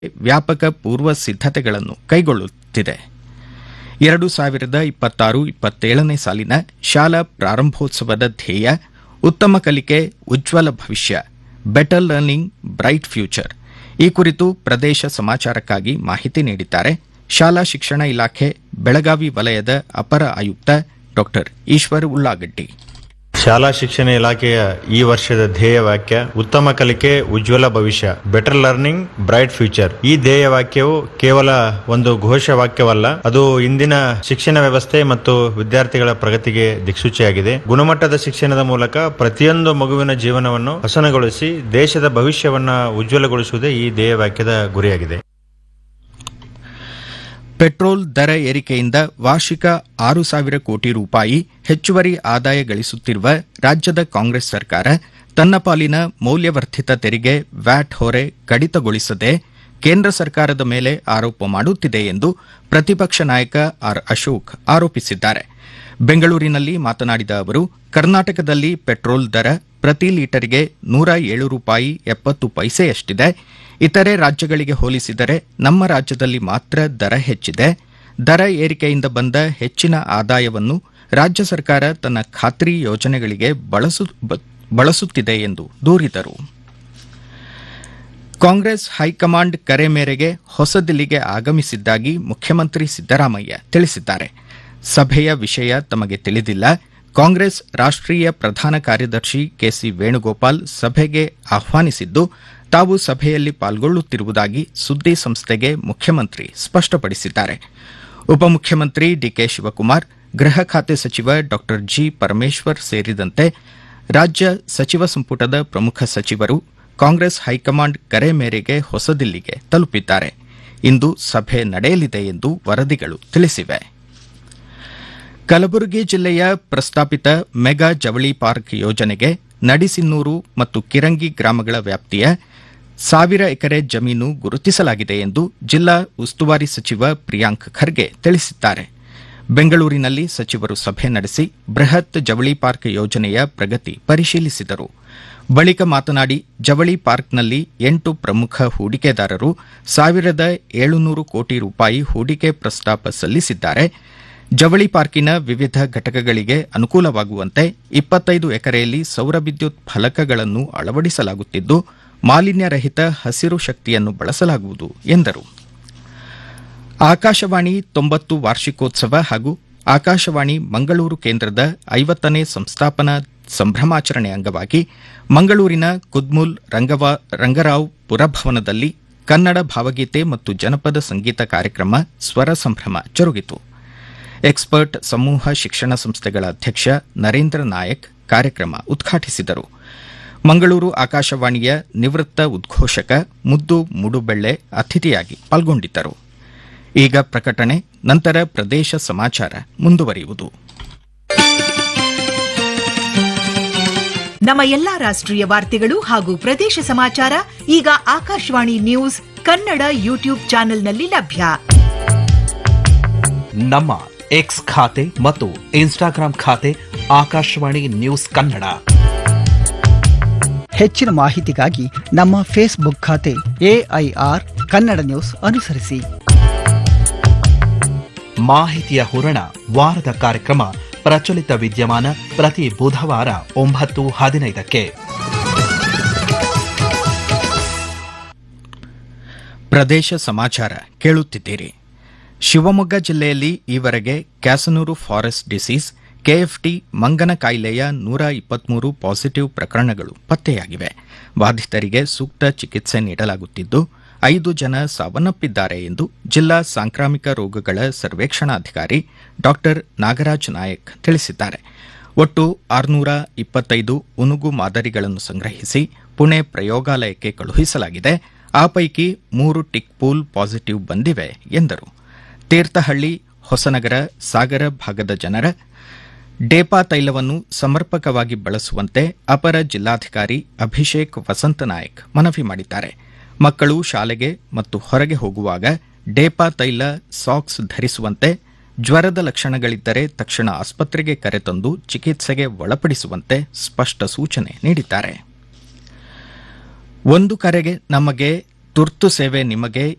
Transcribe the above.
ವ್ಯಾಪಕ ಪೂರ್ವ ಸಿದ್ದತೆಗಳನ್ನು ಕೈಗೊಳ್ಳುತ್ತಿದೆ ಎರಡು ಸಾವಿರದ ಇಪ್ಪತ್ತಾರು ಇಪ್ಪತ್ತೇಳನೇ ಸಾಲಿನ ಶಾಲಾ ಪ್ರಾರಂಭೋತ್ಸವದ ಧ್ಯೇಯ ಉತ್ತಮ ಕಲಿಕೆ ಉಜ್ವಲ ಭವಿಷ್ಯ ಬೆಟರ್ ಲರ್ನಿಂಗ್ ಬ್ರೈಟ್ ಫ್ಯೂಚರ್ ಈ ಕುರಿತು ಪ್ರದೇಶ ಸಮಾಚಾರಕ್ಕಾಗಿ ಮಾಹಿತಿ ನೀಡಿದ್ದಾರೆ ಶಾಲಾ ಶಿಕ್ಷಣ ಇಲಾಖೆ ಬೆಳಗಾವಿ ವಲಯದ ಅಪರ ಆಯುಕ್ತ ಡಾ ಈಶ್ವರ್ ಉಳ್ಳಾಗಡ್ಡಿ ಶಾಲಾ ಶಿಕ್ಷಣ ಇಲಾಖೆಯ ಈ ವರ್ಷದ ಧ್ಯೇಯ ವಾಕ್ಯ ಉತ್ತಮ ಕಲಿಕೆ ಉಜ್ವಲ ಭವಿಷ್ಯ ಬೆಟರ್ ಲರ್ನಿಂಗ್ ಬ್ರೈಟ್ ಫ್ಯೂಚರ್ ಈ ಧ್ಯೇಯ ವಾಕ್ಯವು ಕೇವಲ ಒಂದು ಘೋಷ ವಾಕ್ಯವಲ್ಲ ಅದು ಇಂದಿನ ಶಿಕ್ಷಣ ವ್ಯವಸ್ಥೆ ಮತ್ತು ವಿದ್ಯಾರ್ಥಿಗಳ ಪ್ರಗತಿಗೆ ದಿಕ್ಸೂಚಿಯಾಗಿದೆ ಗುಣಮಟ್ಟದ ಶಿಕ್ಷಣದ ಮೂಲಕ ಪ್ರತಿಯೊಂದು ಮಗುವಿನ ಜೀವನವನ್ನು ಹಸನಗೊಳಿಸಿ ದೇಶದ ಭವಿಷ್ಯವನ್ನ ಉಜ್ವಲಗೊಳಿಸುವುದೇ ಈ ಧ್ಯೇಯ ವಾಕ್ಯದ ಗುರಿಯಾಗಿದೆ ಪೆಟ್ರೋಲ್ ದರ ಏರಿಕೆಯಿಂದ ವಾರ್ಷಿಕ ಆರು ಸಾವಿರ ಕೋಟಿ ರೂಪಾಯಿ ಹೆಚ್ಚುವರಿ ಆದಾಯ ಗಳಿಸುತ್ತಿರುವ ರಾಜ್ಯದ ಕಾಂಗ್ರೆಸ್ ಸರ್ಕಾರ ತನ್ನ ಪಾಲಿನ ಮೌಲ್ಯವರ್ಧಿತ ತೆರಿಗೆ ವ್ಯಾಟ್ ಹೊರೆ ಕಡಿತಗೊಳಿಸದೆ ಕೇಂದ್ರ ಸರ್ಕಾರದ ಮೇಲೆ ಆರೋಪ ಮಾಡುತ್ತಿದೆ ಎಂದು ಪ್ರತಿಪಕ್ಷ ನಾಯಕ ಆರ್ ಅಶೋಕ್ ಆರೋಪಿಸಿದ್ದಾರೆ ಬೆಂಗಳೂರಿನಲ್ಲಿ ಮಾತನಾಡಿದ ಅವರು ಕರ್ನಾಟಕದಲ್ಲಿ ಪೆಟ್ರೋಲ್ ದರ ಪ್ರತಿ ಲೀಟರ್ಗೆ ನೂರ ಏಳು ರೂಪಾಯಿ ಎಪ್ಪತ್ತು ಪೈಸೆಯಷ್ಟಿದೆ ಇತರೆ ರಾಜ್ಯಗಳಿಗೆ ಹೋಲಿಸಿದರೆ ನಮ್ಮ ರಾಜ್ಯದಲ್ಲಿ ಮಾತ್ರ ದರ ಹೆಚ್ಚಿದೆ ದರ ಏರಿಕೆಯಿಂದ ಬಂದ ಹೆಚ್ಚಿನ ಆದಾಯವನ್ನು ರಾಜ್ಯ ಸರ್ಕಾರ ತನ್ನ ಖಾತ್ರಿ ಯೋಜನೆಗಳಿಗೆ ಬಳಸು- ಬ- ಬಳಸುತ್ತಿದೆ ಎಂದು ದೂರಿದರು ಕಾಂಗ್ರೆಸ್ ಹೈಕಮಾಂಡ್ ಕರೆ ಮೇರೆಗೆ ಹೊಸದಿಲ್ಲಿಗೆ ಆಗಮಿಸಿದ್ದಾಗಿ ಮುಖ್ಯಮಂತ್ರಿ ಸಿದ್ದರಾಮಯ್ಯ ತಿಳಿಸಿದ್ದಾರೆ ಸಭೆಯ ವಿಷಯ ತಮಗೆ ತಿಳಿದಿಲ್ಲ ಕಾಂಗ್ರೆಸ್ ರಾಷ್ಟ್ರೀಯ ಪ್ರಧಾನ ಕಾರ್ಯದರ್ಶಿ ಕೆಸಿ ವೇಣುಗೋಪಾಲ್ ಸಭೆಗೆ ಆಹ್ವಾನಿಸಿದ್ದು ತಾವು ಸಭೆಯಲ್ಲಿ ಪಾಲ್ಗೊಳ್ಳುತ್ತಿರುವುದಾಗಿ ಸುದ್ದಿ ಸಂಸ್ಥೆಗೆ ಮುಖ್ಯಮಂತ್ರಿ ಸ್ಪಷ್ಟಪಡಿಸಿದ್ದಾರೆ ಉಪಮುಖ್ಯಮಂತ್ರಿ ಡಿಕೆ ಶಿವಕುಮಾರ್ ಗೃಹ ಖಾತೆ ಸಚಿವ ಡಾ ಜಿ ಪರಮೇಶ್ವರ್ ಸೇರಿದಂತೆ ರಾಜ್ಯ ಸಚಿವ ಸಂಪುಟದ ಪ್ರಮುಖ ಸಚಿವರು ಕಾಂಗ್ರೆಸ್ ಹೈಕಮಾಂಡ್ ಕರೆ ಮೇರೆಗೆ ಹೊಸದಿಲ್ಲಿಗೆ ತಲುಪಿದ್ದಾರೆ ಇಂದು ಸಭೆ ನಡೆಯಲಿದೆ ಎಂದು ವರದಿಗಳು ತಿಳಿಸಿವೆ ಕಲಬುರಗಿ ಜಿಲ್ಲೆಯ ಪ್ರಸ್ತಾಪಿತ ಮೆಗಾ ಜವಳಿ ಪಾರ್ಕ್ ಯೋಜನೆಗೆ ನಡಿಸಿನ್ನೂರು ಮತ್ತು ಕಿರಂಗಿ ಗ್ರಾಮಗಳ ವ್ಯಾಪ್ತಿಯ ಸಾವಿರ ಎಕರೆ ಜಮೀನು ಗುರುತಿಸಲಾಗಿದೆ ಎಂದು ಜಿಲ್ಲಾ ಉಸ್ತುವಾರಿ ಸಚಿವ ಪ್ರಿಯಾಂಕ್ ಖರ್ಗೆ ತಿಳಿಸಿದ್ದಾರೆ ಬೆಂಗಳೂರಿನಲ್ಲಿ ಸಚಿವರು ಸಭೆ ನಡೆಸಿ ಬೃಹತ್ ಜವಳಿ ಪಾರ್ಕ್ ಯೋಜನೆಯ ಪ್ರಗತಿ ಪರಿಶೀಲಿಸಿದರು ಬಳಿಕ ಮಾತನಾಡಿ ಜವಳಿ ಪಾರ್ಕ್ನಲ್ಲಿ ಎಂಟು ಪ್ರಮುಖ ಹೂಡಿಕೆದಾರರು ಸಾವಿರದ ಏಳುನೂರು ಕೋಟಿ ರೂಪಾಯಿ ಹೂಡಿಕೆ ಪ್ರಸ್ತಾಪ ಸಲ್ಲಿಸಿದ್ದಾರೆ ಜವಳಿ ಪಾರ್ಕಿನ ವಿವಿಧ ಘಟಕಗಳಿಗೆ ಅನುಕೂಲವಾಗುವಂತೆ ಇಪ್ಪತ್ತೈದು ಎಕರೆಯಲ್ಲಿ ಸೌರ ವಿದ್ಯುತ್ ಫಲಕಗಳನ್ನು ಅಳವಡಿಸಲಾಗುತ್ತಿದ್ದು ಮಾಲಿನ್ಯರಹಿತ ಹಸಿರು ಶಕ್ತಿಯನ್ನು ಬಳಸಲಾಗುವುದು ಎಂದರು ಆಕಾಶವಾಣಿ ತೊಂಬತ್ತು ವಾರ್ಷಿಕೋತ್ಸವ ಹಾಗೂ ಆಕಾಶವಾಣಿ ಮಂಗಳೂರು ಕೇಂದ್ರದ ಐವತ್ತನೇ ಸಂಸ್ಥಾಪನಾ ಸಂಭ್ರಮಾಚರಣೆ ಅಂಗವಾಗಿ ಮಂಗಳೂರಿನ ಕುದ್ಮುಲ್ ರಂಗವ ರಂಗರಾವ್ ಪುರಭವನದಲ್ಲಿ ಕನ್ನಡ ಭಾವಗೀತೆ ಮತ್ತು ಜನಪದ ಸಂಗೀತ ಕಾರ್ಯಕ್ರಮ ಸ್ವರ ಸಂಭ್ರಮ ಜರುಗಿತು ಎಕ್ಸ್ಪರ್ಟ್ ಸಮೂಹ ಶಿಕ್ಷಣ ಸಂಸ್ಥೆಗಳ ಅಧ್ಯಕ್ಷ ನರೇಂದ್ರ ನಾಯಕ್ ಕಾರ್ಯಕ್ರಮ ಉದ್ಘಾಟಿಸಿದರು ಮಂಗಳೂರು ಆಕಾಶವಾಣಿಯ ನಿವೃತ್ತ ಉದ್ಘೋಷಕ ಮುದ್ದು ಮುಡುಬೆಳ್ಳೆ ಅತಿಥಿಯಾಗಿ ಪಾಲ್ಗೊಂಡಿದ್ದರು ಈಗ ಪ್ರಕಟಣೆ ನಂತರ ಪ್ರದೇಶ ಸಮಾಚಾರ ಮುಂದುವರಿಯುವುದು ನಮ್ಮ ಎಲ್ಲಾ ರಾಷ್ಟ್ರೀಯ ವಾರ್ತೆಗಳು ಹಾಗೂ ಪ್ರದೇಶ ಸಮಾಚಾರ ಈಗ ಆಕಾಶವಾಣಿ ನ್ಯೂಸ್ ಕನ್ನಡ ಯೂಟ್ಯೂಬ್ ಚಾನೆಲ್ನಲ್ಲಿ ಲಭ್ಯ ನಮ್ಮ ಎಕ್ಸ್ ಖಾತೆ ಮತ್ತು ಇನ್ಸ್ಟಾಗ್ರಾಂ ಖಾತೆ ಆಕಾಶವಾಣಿ ನ್ಯೂಸ್ ಕನ್ನಡ ಹೆಚ್ಚಿನ ಮಾಹಿತಿಗಾಗಿ ನಮ್ಮ ಫೇಸ್ಬುಕ್ ಖಾತೆ ಎಐಆರ್ ಕನ್ನಡ ನ್ಯೂಸ್ ಅನುಸರಿಸಿ ಮಾಹಿತಿಯ ಹೂರಣ ವಾರದ ಕಾರ್ಯಕ್ರಮ ಪ್ರಚಲಿತ ವಿದ್ಯಮಾನ ಪ್ರತಿ ಬುಧವಾರ ಒಂಬತ್ತು ಹದಿನೈದಕ್ಕೆ ಪ್ರದೇಶ ಸಮಾಚಾರ ಕೇಳುತ್ತಿದ್ದೀರಿ ಶಿವಮೊಗ್ಗ ಜಿಲ್ಲೆಯಲ್ಲಿ ಈವರೆಗೆ ಕ್ಯಾಸನೂರು ಫಾರೆಸ್ಟ್ ಡಿಸೀಸ್ ಕೆಎಫ್ಟಿ ಮಂಗನ ಕಾಯಿಲೆಯ ನೂರ ಇಪ್ಪತ್ಮೂರು ಪಾಸಿಟಿವ್ ಪ್ರಕರಣಗಳು ಪತ್ತೆಯಾಗಿವೆ ಬಾಧಿತರಿಗೆ ಸೂಕ್ತ ಚಿಕಿತ್ಸೆ ನೀಡಲಾಗುತ್ತಿದ್ದು ಐದು ಜನ ಸಾವನ್ನಪ್ಪಿದ್ದಾರೆ ಎಂದು ಜಿಲ್ಲಾ ಸಾಂಕ್ರಾಮಿಕ ರೋಗಗಳ ಸರ್ವೇಕ್ಷಣಾಧಿಕಾರಿ ಡಾ ನಾಗರಾಜ್ ನಾಯಕ್ ತಿಳಿಸಿದ್ದಾರೆ ಒಟ್ಟು ಆರುನೂರ ಇಪ್ಪತ್ತೈದು ಉನುಗು ಮಾದರಿಗಳನ್ನು ಸಂಗ್ರಹಿಸಿ ಪುಣೆ ಪ್ರಯೋಗಾಲಯಕ್ಕೆ ಕಳುಹಿಸಲಾಗಿದೆ ಆ ಪೈಕಿ ಮೂರು ಟಿಕ್ ಪೂಲ್ ಪಾಸಿಟಿವ್ ಬಂದಿವೆ ಎಂದರು ತೀರ್ಥಹಳ್ಳಿ ಹೊಸನಗರ ಸಾಗರ ಭಾಗದ ಜನರ ಡೇಪಾ ತೈಲವನ್ನು ಸಮರ್ಪಕವಾಗಿ ಬಳಸುವಂತೆ ಅಪರ ಜಿಲ್ಲಾಧಿಕಾರಿ ಅಭಿಷೇಕ್ ವಸಂತನಾಯಕ್ ಮನವಿ ಮಾಡಿದ್ದಾರೆ ಮಕ್ಕಳು ಶಾಲೆಗೆ ಮತ್ತು ಹೊರಗೆ ಹೋಗುವಾಗ ಡೇಪಾ ತೈಲ ಸಾಕ್ಸ್ ಧರಿಸುವಂತೆ ಜ್ವರದ ಲಕ್ಷಣಗಳಿದ್ದರೆ ತಕ್ಷಣ ಆಸ್ಪತ್ರೆಗೆ ಕರೆತಂದು ಚಿಕಿತ್ಸೆಗೆ ಒಳಪಡಿಸುವಂತೆ ಸ್ಪಷ್ಟ ಸೂಚನೆ ನೀಡಿದ್ದಾರೆ ಒಂದು ಕರೆಗೆ ನಮಗೆ ತುರ್ತು ಸೇವೆ ನಿಮಗೆ